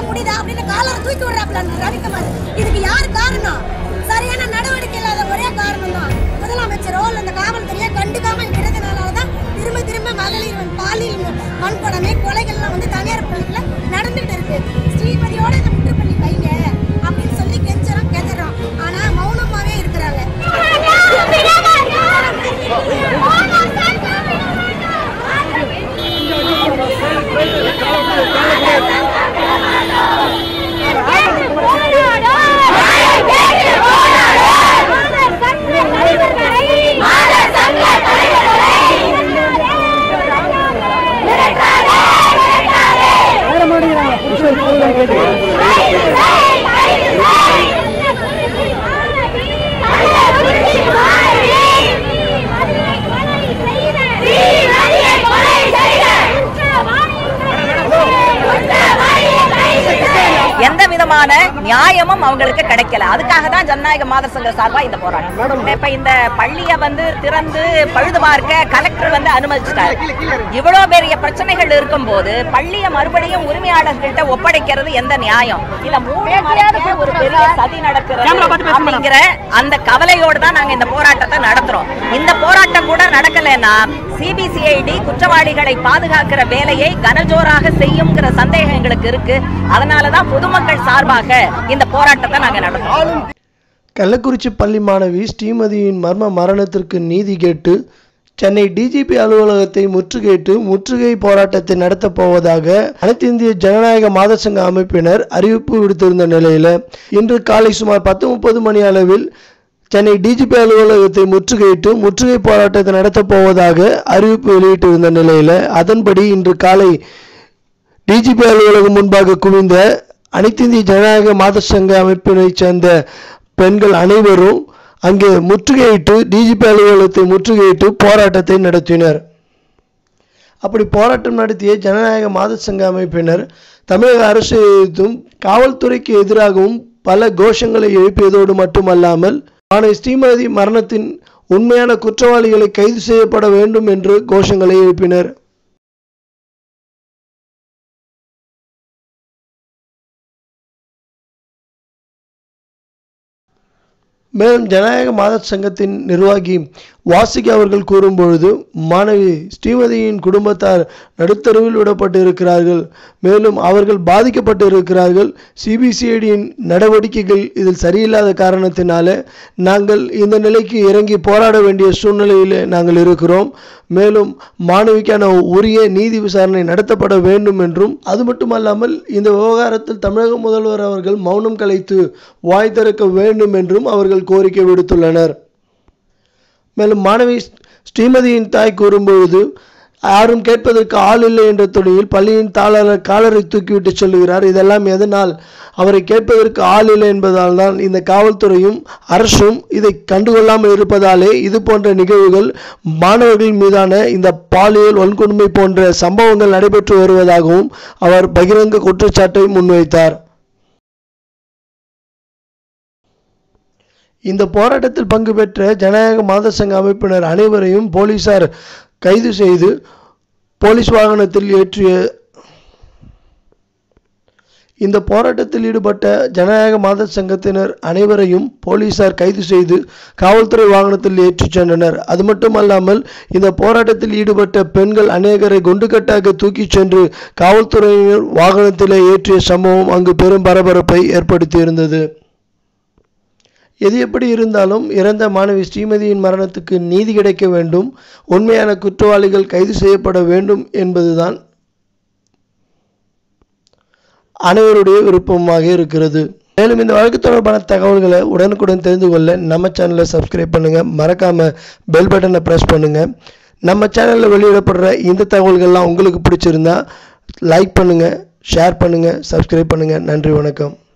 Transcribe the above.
முடியுதா அப்படின்னு காலரை தூக்கி விடுறாப்ல ரவிக்குமார் இதுக்கு யார் காரணம் சரியான நடவடிக்கை இல்லாத ஒரே காரணம் தான் முதலமைச்சரோ இல்ல இந்த காவல்துறையோ கண்டுக்காம விடுறதுனால தான் திரும்ப திரும்ப மகளிர் வந்து பாலியல் வன்கொடுமை கொலைகள்லாம் வந்து தனியார் பள்ளியில நடந்துட்டு இருக்கு ஸ்ரீமதியோட இந்த முற்றுப்பள்ளி வைங்க அப்படின்னு சொல்லி கெஞ்சறோம் கெதறோம் ஆனா மௌனமாவே இருக்கிறாங்க எந்த விதமான நியாயமும் அவங்களுக்கு கிடைக்கல அதுக்காக தான் ஜனநாயக மாதர் சங்க சார்பா இந்த போராட்டம் இப்ப இந்த பள்ளிய வந்து திறந்து பழுது பார்க்க கலெக்டர் வந்து அனுமதிச்சிட்டாரு இவ்வளவு பெரிய பிரச்சனைகள் இருக்கும்போது பள்ளிய மறுபடியும் உரிமையாளர்கள்ட்ட ஒப்படைக்கிறது எந்த நியாயம் இல்ல மூடி மறைக்க ஒரு பெரிய சதி நடக்கிறது அப்படிங்கிற அந்த கவலையோடு தான் நாங்க இந்த போராட்டத்தை நடத்துறோம் இந்த போராட்டம் கூட நடக்கலைன்னா சிபிசிஐடி குற்றவாளிகளை பாதுகாக்கிற வேலையை கனஜோராக செய்யுங்கிற சந்தேகம் எங்களுக்கு இருக்கு அதனாலதான் பொதுமக்கள் சார்பாக இந்த போராட்டத்தை நாங்க நடத்துறோம் கள்ளக்குறிச்சி பள்ளி மாணவி ஸ்ரீமதியின் மர்ம மரணத்திற்கு நீதி கேட்டு சென்னை டிஜிபி அலுவலகத்தை முற்றுகையிட்டு முற்றுகை போராட்டத்தை நடத்தப் போவதாக அனைத்து இந்திய ஜனநாயக மாத சங்க அமைப்பினர் அறிவிப்பு விடுத்திருந்த நிலையில் இன்று காலை சுமார் பத்து முப்பது மணி அளவில் சென்னை டிஜிபி அலுவலகத்தை முற்றுகையிட்டு முற்றுகை போராட்டத்தை நடத்தப் போவதாக அறிவிப்பு வெளியிட்டிருந்த நிலையில் அதன்படி இன்று காலை டிஜிபி அலுவலகம் முன்பாக குவிந்த அனைத்து இந்திய ஜனநாயக மாத சங்க அமைப்பினைச் சேர்ந்த பெண்கள் அனைவரும் அங்கே முற்றுகையிட்டு டிஜிபி அலுவலகத்தை முற்றுகையிட்டு போராட்டத்தை நடத்தினர் அப்படி போராட்டம் நடத்திய ஜனநாயக மாத சங்க அமைப்பினர் தமிழக அரசு எதிர்த்தும் காவல்துறைக்கு எதிராகவும் பல கோஷங்களை எழுப்பியதோடு மட்டுமல்லாமல் மாணவி ஸ்ரீமதி மரணத்தின் உண்மையான குற்றவாளிகளை கைது செய்யப்பட வேண்டும் என்று கோஷங்களை எழுப்பினர் மேலும் ஜனநாயக மாத சங்கத்தின் நிர்வாகி வாசுகி அவர்கள் கூறும்பொழுது மாணவி ஸ்ரீமதியின் குடும்பத்தார் நடுத்தருவில் விடப்பட்டு இருக்கிறார்கள் மேலும் அவர்கள் பாதிக்கப்பட்டு இருக்கிறார்கள் சிபிசிஐடியின் நடவடிக்கைகள் இதில் சரியில்லாத காரணத்தினால நாங்கள் இந்த நிலைக்கு இறங்கி போராட வேண்டிய சூழ்நிலையில் நாங்கள் இருக்கிறோம் மேலும் மாணவிக்கான உரிய நீதி விசாரணை நடத்தப்பட வேண்டும் என்றும் அது மட்டுமல்லாமல் இந்த விவகாரத்தில் தமிழக முதல்வர் அவர்கள் மௌனம் கலைத்து வாய் திறக்க வேண்டும் என்றும் அவர்கள் கோரிக்கை விடுத்துள்ளனர் மேலும் மாணவி ஸ்ரீமதியின் தாய் கூறும்பொழுது யாரும் கேட்பதற்கு ஆள் இல்லை என்ற துணியில் பள்ளியின் தாளர் காலரை தூக்கிவிட்டு சொல்லுகிறார் இதெல்லாம் எதனால் அவரை கேட்பதற்கு ஆள் இல்லை என்பதால் தான் இந்த காவல்துறையும் அரசும் இதை கண்டுகொள்ளாமல் இருப்பதாலே இது போன்ற நிகழ்வுகள் மாணவர்கள் மீதான இந்த பாலியல் வன்கொடுமை போன்ற சம்பவங்கள் நடைபெற்று வருவதாகவும் அவர் பகிரங்க குற்றச்சாட்டை முன்வைத்தார் இந்த போராட்டத்தில் பங்கு பெற்ற ஜனநாயக மாத சங்க அமைப்பினர் அனைவரையும் போலீசார் கைது செய்து போலீஸ் வாகனத்தில் ஏற்றிய இந்த போராட்டத்தில் ஈடுபட்ட ஜனநாயக மாத சங்கத்தினர் அனைவரையும் போலீசார் கைது செய்து காவல்துறை வாகனத்தில் ஏற்றிச் சென்றனர் அது மட்டுமல்லாமல் இந்த போராட்டத்தில் ஈடுபட்ட பெண்கள் அநேகரை குண்டுக்கட்டாக தூக்கிச் சென்று காவல்துறையினர் வாகனத்திலே ஏற்றிய சம்பவம் அங்கு பெரும் பரபரப்பை ஏற்படுத்தியிருந்தது எது எப்படி இருந்தாலும் இறந்த மாணவி ஸ்ரீமதியின் மரணத்துக்கு நீதி கிடைக்க வேண்டும் உண்மையான குற்றவாளிகள் கைது செய்யப்பட வேண்டும் என்பதுதான் அனைவருடைய விருப்பமாக இருக்கிறது மேலும் இந்த வழக்கு தொடர்பான தகவல்களை உடனுக்குடன் தெரிந்து கொள்ள நம்ம சேனலை சப்ஸ்கிரைப் பண்ணுங்கள் மறக்காமல் பெல் பட்டனை ப்ரெஸ் பண்ணுங்கள் நம்ம சேனலில் வெளியிடப்படுற இந்த தகவல்கள்லாம் உங்களுக்கு பிடிச்சிருந்தா லைக் பண்ணுங்கள் ஷேர் பண்ணுங்கள் சப்ஸ்கிரைப் பண்ணுங்கள் நன்றி வணக்கம்